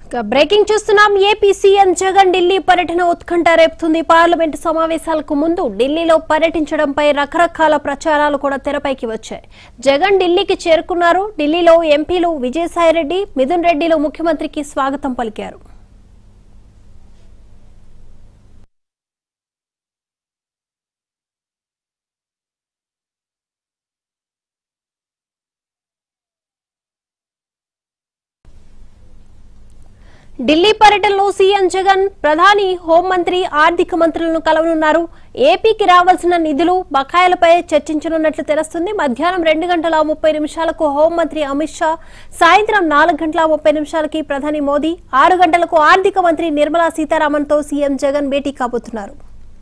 ఇక బ్రేకింగ్ చూస్తున్నాం AP CM Jagan Delhi పర్యటన ఉత్కంఠ రేపుతుంది పార్లమెంటు సమావేశాలకు ముందు ఢిల్లీలో పర్యటించడంపై రకరకాల ప్రచారాలు కూడా తెరపైకి వచ్చాయి జగన్ ఢిల్లీకి చేరుకున్నారు ఢిల్లీలో ఎంపీలు విజయసాయిరెడ్డి మిథున్ రెడ్డిలు ముఖ్యమంత్రికి స్వాగతం పలికారు ఢిల్లీ పర్యటనలో సీఎం జగన్ ప్రధాని హోంమంత్రి ఆర్థిక మంత్రులను కలవనున్నారు ఏపీకి రావాల్సిన నిధులు బకాయిలపై చర్చించనున్నట్లు తెలుస్తుంది మధ్యాహ్నం రెండు గంటల ముప్పై నిమిషాలకు హోంమంత్రి అమిత్ షా సాయంత్రం నాలుగు గంటల ముప్పై నిమిషాలకి ప్రధాని మోదీ ఆరు గంటలకు ఆర్థిక మంత్రి నిర్మలా సీతారామన్తో సీఎం జగన్ భేటీ కాబోతున్నారు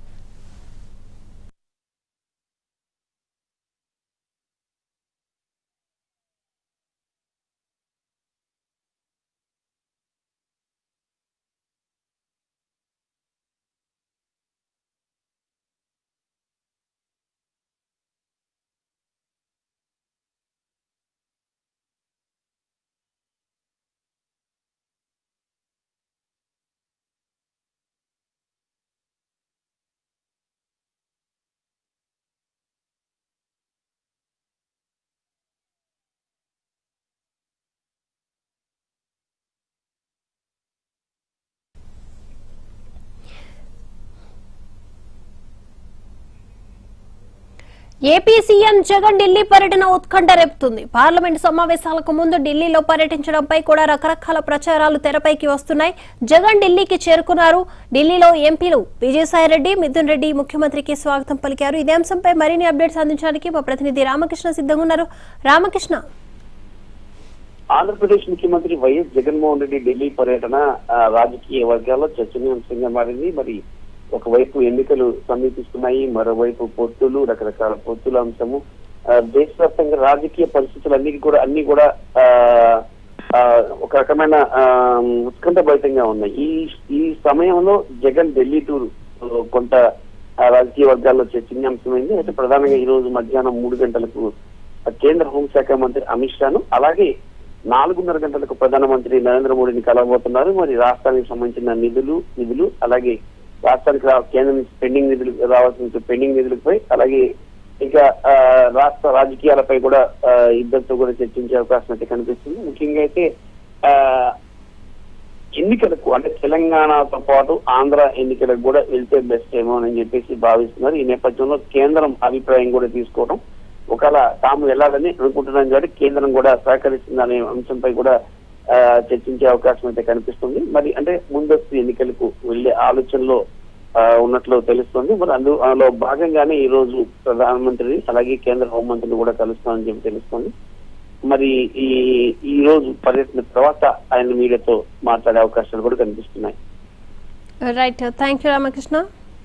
ఏపీ సీఎం జగన్ ఢిల్లీ పర్యటన ఉత్కంఠ రేపుతుంది పార్లమెంటు సమావేశాలకు ముందు ఢిల్లీలో పర్యటించడంపై కూడా రకరకాల ప్రచారాలు తెరపైకి వస్తున్నాయి జగన్ ఢిల్లీకి చేరుకున్నారు ఢిల్లీలో ఎంపీలు విజయసాయిరెడ్డి మిథున్ రెడ్డి ముఖ్యమంత్రికి స్వాగతం పలికారు ఇదే అంశంపై మరిన్ని అప్డేట్స్ అందించడానికి మా ప్రతినిధి రామకృష్ణ సిద్ధంగా ఉన్నారు రామకృష్ణ ఆంధ్రప్రదేశ్ ముఖ్యమంత్రి వైఎస్ జగన్మోహన్ రెడ్డి ఢిల్లీ పర్యటన ఆ, రాజకీయ వర్గాల్లో చర్చనీయాంశంగా మారింది మరి ఒకవైపు ఎన్నికలు సమీపిస్తున్నాయి మరోవైపు పొత్తులు రకరకాల పొత్తుల అంశము ఆ, దేశవ్యాప్తంగా రాజకీయ పరిస్థితులు కూడా అన్ని కూడా ఆ, ఆ, ఒక రకమైన ఆ, ఉత్కంఠభరితంగా ఉన్నాయి ఈ ఈ సమయంలో జగన్ ఢిల్లీ టూర్ ఆ, కొంత ఆ, రాజకీయ వర్గాల్లో చర్చనీయాంశమైంది అయితే ప్రధానంగా ఈ రోజు మధ్యాహ్నం మూడు గంటలకు కేంద్ర హోంశాఖ మంత్రి అమిత్ షాను అలాగే నాలుగున్నర గంటలకు ప్రధానమంత్రి నరేంద్ర మోడీని కలవబోతున్నారు మరి రాష్ట్రానికి సంబంధించిన నిధులు నిధులు అలాగే రాష్ట్రానికి రా- కేంద్రం నుంచి పెండింగ్ నిధులు రావాల్సిన పెండింగ్ నిధులపై అలాగే ఇంకా ఆ, రాష్ట్ర రాజకీయాలపై కూడా ఆ, ఇద్దరితో కూడా చర్చించే అవకాశం అయితే కనిపిస్తుంది ముఖ్యంగా అయితే ఆ, ఎన్నికలకు అంటే తెలంగాణతో పాటు ఆంధ్ర ఎన్నికలకు కూడా వెళ్తే బెస్ట్ ఏమో అని చెప్పేసి భావిస్తున్నారు ఈ నేపథ్యంలో కేంద్రం అభిప్రాయం కూడా తీసుకోవడం ఒకవేళ తాము వెళ్ళాలని అనుకుంటున్నాం కాబట్టి కేంద్రం కూడా సహకరిస్తుందనే అంశంపై కూడా ఆ, చర్చించే అవకాశం అయితే కనిపిస్తుంది మరి అంటే ముందస్తు ఎన్నికలకు వెళ్లే ఆలోచనలో ఆ, ఉన్నట్లు తెలుస్తుంది మరి అందులో భాగంగానే ఈ రోజు ప్రధానమంత్రిని అలాగే కేంద్ర హోంమంత్రిని కూడా కలుస్తామని చెప్పి తెలుస్తుంది మరి ఈ ఈ రోజు పర్యటన తర్వాత ఆయన మీడియాతో మాట్లాడే అవకాశాలు కూడా కనిపిస్తున్నాయి right thank you Ramakrishna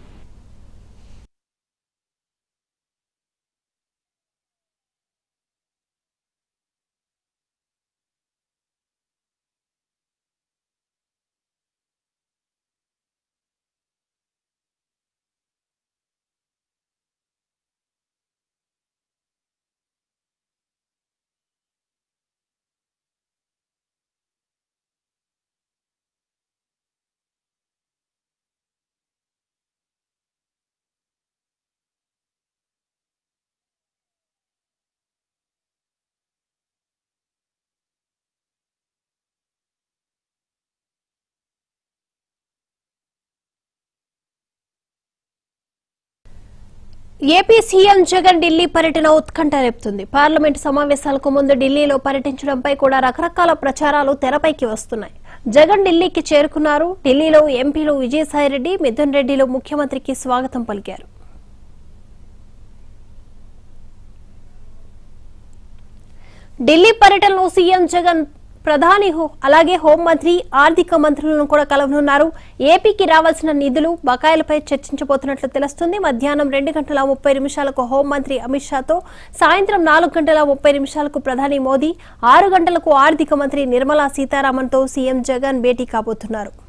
AP CM Jagan Delhi పర్యటన ఉత్కంఠ రేపుతుంది పార్లమెంటు సమావేశాలకు ముందు ఢిల్లీలో పర్యటించడంపై కూడా రకరకాల ప్రచారాలు తెరపైకి వస్తున్నాయి జగన్ ఢిల్లీకి చేరుకున్నారు ఢిల్లీలో ఎంపీలు విజయసాయిరెడ్డి మిథున్ రెడ్డిలు ముఖ్యమంత్రికి స్వాగతం పలికారు ఢిల్లీ పర్యటనలో సీఎం జగన్ ప్రధాని హో- అలాగే హోంమంత్రి ఆర్థిక మంత్రులను కూడా కలవనున్నారు ఏపీకి రావాల్సిన నిధులు బకాయిలపై చర్చించబోతున్నట్లు తెలుస్తుంది మధ్యాహ్నం రెండు గంటల ముప్పై నిమిషాలకు హోంమంత్రి అమిత్ షాతో సాయంత్రం నాలుగు గంటల ముప్పై నిమిషాలకు ప్రధాని మోదీ ఆరు గంటలకు ఆర్థిక మంత్రి నిర్మలా సీతారామన్తో సీఎం జగన్ భేటీ కాబోతున్నారు